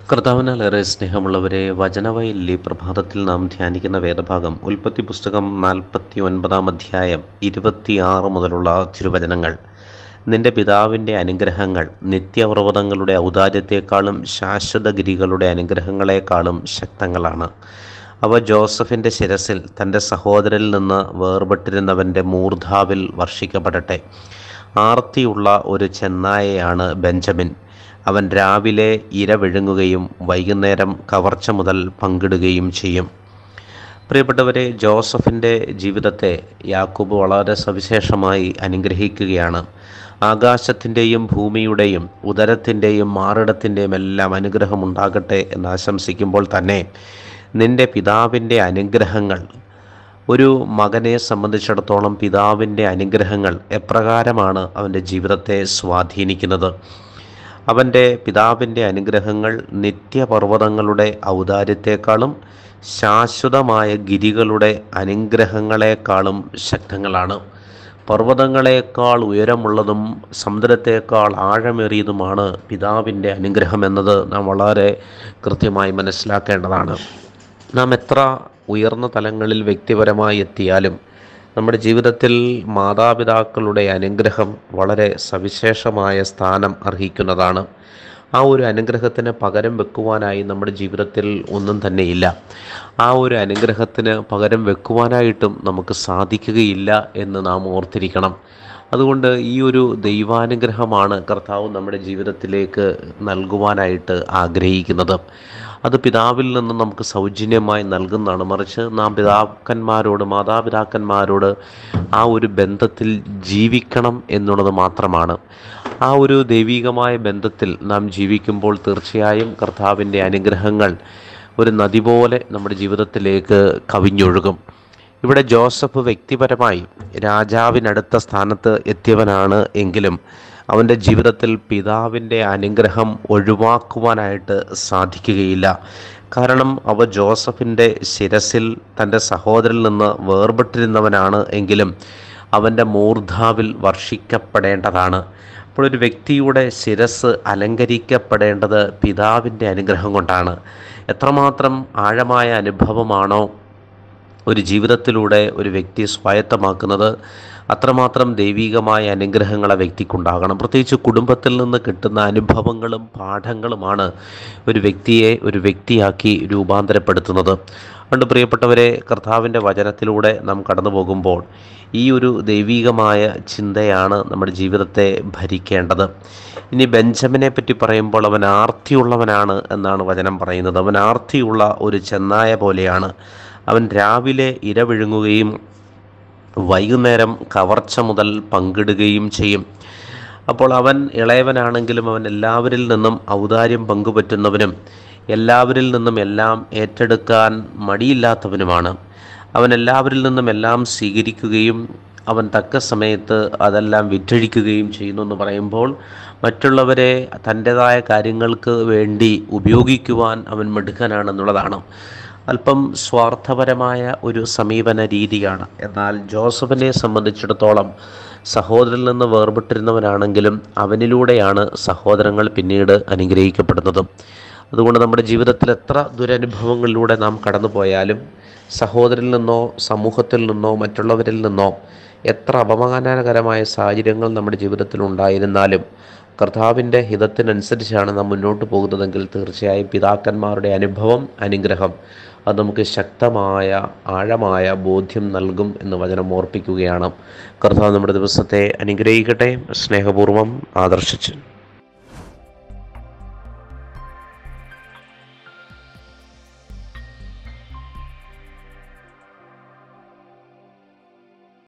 കർത്താവിനാലേറെ സ്നേഹമുള്ളവരെ വചനവയലിലെ പ്രഭാതത്തിൽ നാം ധ്യാനിക്കുന്ന വേദഭാഗം ഉൽപ്പത്തി പുസ്തകം നാൽപ്പത്തി ഒൻപതാം അധ്യായം ഇരുപത്തിയാറ് മുതലുള്ള തിരുവചനങ്ങൾ നിന്റെ പിതാവിൻ്റെ അനുഗ്രഹങ്ങൾ നിത്യപർവ്വതങ്ങളുടെ ഔദാര്യത്തെക്കാളും ശാശ്വതഗിരികളുടെ അനുഗ്രഹങ്ങളെക്കാളും ശക്തങ്ങളാണ് അവ ജോസഫിൻ്റെ ശിരസിൽ തൻ്റെ സഹോദരനിൽ നിന്ന് വേർപെട്ടിരുന്നവൻ്റെ മൂർധാവിൽ വർഷിക്കപ്പെടട്ടെ ആർത്തിയുള്ള ഒരു ചെന്നായയാണ് ബെഞ്ചമിൻ അവൻ രാവിലെ ഇര വിഴുങ്ങുകയും വൈകുന്നേരം കവർച്ച മുതൽ പങ്കിടുകയും ചെയ്യും പ്രിയപ്പെട്ടവരെ ജോസഫിൻ്റെ ജീവിതത്തെ യാക്കൂബ് വളരെ സവിശേഷമായി അനുഗ്രഹിക്കുകയാണ് ആകാശത്തിൻ്റെയും ഭൂമിയുടെയും ഉദരത്തിൻ്റെയും മാറിടത്തിൻ്റെയും എല്ലാം അനുഗ്രഹം ഉണ്ടാകട്ടെ എന്ന് ആശംസിക്കുമ്പോൾ തന്നെ നിന്റെ പിതാവിൻ്റെ അനുഗ്രഹങ്ങൾ ഒരു മകനെ സംബന്ധിച്ചിടത്തോളം പിതാവിൻ്റെ അനുഗ്രഹങ്ങൾ എപ്രകാരമാണ് അവൻ്റെ ജീവിതത്തെ സ്വാധീനിക്കുന്നത് അവൻ്റെ പിതാവിൻ്റെ അനുഗ്രഹങ്ങൾ നിത്യപർവ്വതങ്ങളുടെ ഔദാര്യത്തെക്കാളും ശാശ്വതമായ ഗിരികളുടെ അനുഗ്രഹങ്ങളെക്കാളും ശക്തങ്ങളാണ് പർവ്വതങ്ങളെക്കാൾ ഉയരമുള്ളതും സമുദ്രത്തെക്കാൾ ആഴമേറിയതുമാണ് പിതാവിൻ്റെ അനുഗ്രഹം എന്നത് നാം വളരെ കൃത്യമായി മനസ്സിലാക്കേണ്ടതാണ് നാം എത്ര ഉയർന്ന തലങ്ങളിൽ വ്യക്തിപരമായി എത്തിയാലും നമ്മുടെ ജീവിതത്തിൽ മാതാപിതാക്കളുടെ അനുഗ്രഹം വളരെ സവിശേഷമായ സ്ഥാനം അർഹിക്കുന്നതാണ് ആ ഒരു അനുഗ്രഹത്തിന് പകരം വെക്കുവാനായി നമ്മുടെ ജീവിതത്തിൽ ഒന്നും തന്നെയില്ല ആ ഒരു അനുഗ്രഹത്തിന് പകരം വെക്കുവാനായിട്ടും നമുക്ക് സാധിക്കുകയില്ല എന്ന് നാം ഓർത്തിരിക്കണം അതുകൊണ്ട് ഈ ഒരു ദൈവാനുഗ്രഹമാണ് കർത്താവ് നമ്മുടെ ജീവിതത്തിലേക്ക് നൽകുവാനായിട്ട് ആഗ്രഹിക്കുന്നത് അത് പിതാവിൽ നിന്ന് നമുക്ക് സൗജന്യമായി നൽകുന്നതാണ് മറിച്ച് നാം പിതാക്കന്മാരോട് മാതാപിതാക്കന്മാരോട് ആ ഒരു ബന്ധത്തിൽ ജീവിക്കണം എന്നുള്ളത് മാത്രമാണ് ആ ഒരു ദൈവികമായ ബന്ധത്തിൽ നാം ജീവിക്കുമ്പോൾ തീർച്ചയായും കർത്താവിൻ്റെ അനുഗ്രഹങ്ങൾ ഒരു നദി പോലെ നമ്മുടെ ജീവിതത്തിലേക്ക് കവിഞ്ഞൊഴുകും ഇവിടെ ജോസഫ് വ്യക്തിപരമായി രാജാവിനടുത്ത സ്ഥാനത്ത് എത്തിയവനാണ് എങ്കിലും അവൻ്റെ ജീവിതത്തിൽ പിതാവിൻ്റെ അനുഗ്രഹം ഒഴിവാക്കുവാനായിട്ട് സാധിക്കുകയില്ല കാരണം അവ ജോസഫിൻ്റെ ശിരസിൽ തൻ്റെ സഹോദരിൽ നിന്ന് വേർപെട്ടിരുന്നവനാണ് എങ്കിലും അവൻ്റെ മൂർധാവിൽ വർഷിക്കപ്പെടേണ്ടതാണ് അപ്പോൾ ഒരു വ്യക്തിയുടെ ശിരസ് അലങ്കരിക്കപ്പെടേണ്ടത് പിതാവിൻ്റെ അനുഗ്രഹം കൊണ്ടാണ് എത്രമാത്രം ആഴമായ അനുഭവമാണോ ഒരു ജീവിതത്തിലൂടെ ഒരു വ്യക്തി സ്വായത്തമാക്കുന്നത് അത്രമാത്രം ദൈവികമായ അനുഗ്രഹങ്ങൾ ആ വ്യക്തിക്കുണ്ടാകണം പ്രത്യേകിച്ച് കുടുംബത്തിൽ നിന്ന് കിട്ടുന്ന അനുഭവങ്ങളും പാഠങ്ങളുമാണ് ഒരു വ്യക്തിയെ ഒരു വ്യക്തിയാക്കി രൂപാന്തരപ്പെടുത്തുന്നത് അതുകൊണ്ട് പ്രിയപ്പെട്ടവരെ കർത്താവിൻ്റെ വചനത്തിലൂടെ നാം കടന്നു പോകുമ്പോൾ ഈ ഒരു ദൈവികമായ ചിന്തയാണ് നമ്മുടെ ജീവിതത്തെ ഭരിക്കേണ്ടത് ഇനി ബെഞ്ചമിനെ പറ്റി പറയുമ്പോൾ അവൻ ആർത്തിയുള്ളവനാണ് എന്നാണ് വചനം പറയുന്നത് അവൻ ആർത്തിയുള്ള ഒരു ചെന്നായ പോലെയാണ് അവൻ രാവിലെ ഇര വിഴുങ്ങുകയും വൈകുന്നേരം കവർച്ച മുതൽ പങ്കിടുകയും ചെയ്യും അപ്പോൾ അവൻ ഇളയവനാണെങ്കിലും അവൻ എല്ലാവരിൽ നിന്നും ഔദാര്യം പങ്കുപറ്റുന്നവനും എല്ലാവരിൽ നിന്നും എല്ലാം ഏറ്റെടുക്കാൻ മടിയില്ലാത്തവനുമാണ് അവൻ എല്ലാവരിൽ നിന്നും എല്ലാം സ്വീകരിക്കുകയും അവൻ തക്ക സമയത്ത് അതെല്ലാം വിറ്റഴിക്കുകയും ചെയ്യുന്നു എന്ന് പറയുമ്പോൾ മറ്റുള്ളവരെ തൻ്റെതായ കാര്യങ്ങൾക്ക് വേണ്ടി ഉപയോഗിക്കുവാൻ അവൻ മിടുക്കനാണെന്നുള്ളതാണ് അല്പം സ്വാർത്ഥപരമായ ഒരു സമീപന രീതിയാണ് എന്നാൽ ജോസഫിനെ സംബന്ധിച്ചിടത്തോളം സഹോദരനിൽ നിന്ന് വേർപെട്ടിരുന്നവനാണെങ്കിലും അവനിലൂടെയാണ് സഹോദരങ്ങൾ പിന്നീട് അനുഗ്രഹിക്കപ്പെടുന്നതും അതുകൊണ്ട് നമ്മുടെ ജീവിതത്തിൽ എത്ര ദുരനുഭവങ്ങളിലൂടെ നാം കടന്നു പോയാലും സഹോദരിൽ നിന്നോ സമൂഹത്തിൽ നിന്നോ മറ്റുള്ളവരിൽ നിന്നോ എത്ര അപമാനകരമായ സാഹചര്യങ്ങൾ നമ്മുടെ ജീവിതത്തിൽ ഉണ്ടായിരുന്നാലും കർത്താവിൻ്റെ ഹിതത്തിനനുസരിച്ചാണ് നാം മുന്നോട്ട് പോകുന്നതെങ്കിൽ തീർച്ചയായും പിതാക്കന്മാരുടെ അനുഭവം അനുഗ്രഹം അത് നമുക്ക് ശക്തമായ ആഴമായ ബോധ്യം നൽകും എന്ന് വചനം ഓർപ്പിക്കുകയാണ് കർത്താവ് നമ്മുടെ ദിവസത്തെ അനുഗ്രഹിക്കട്ടെ സ്നേഹപൂർവ്വം ആദർശിച്ചു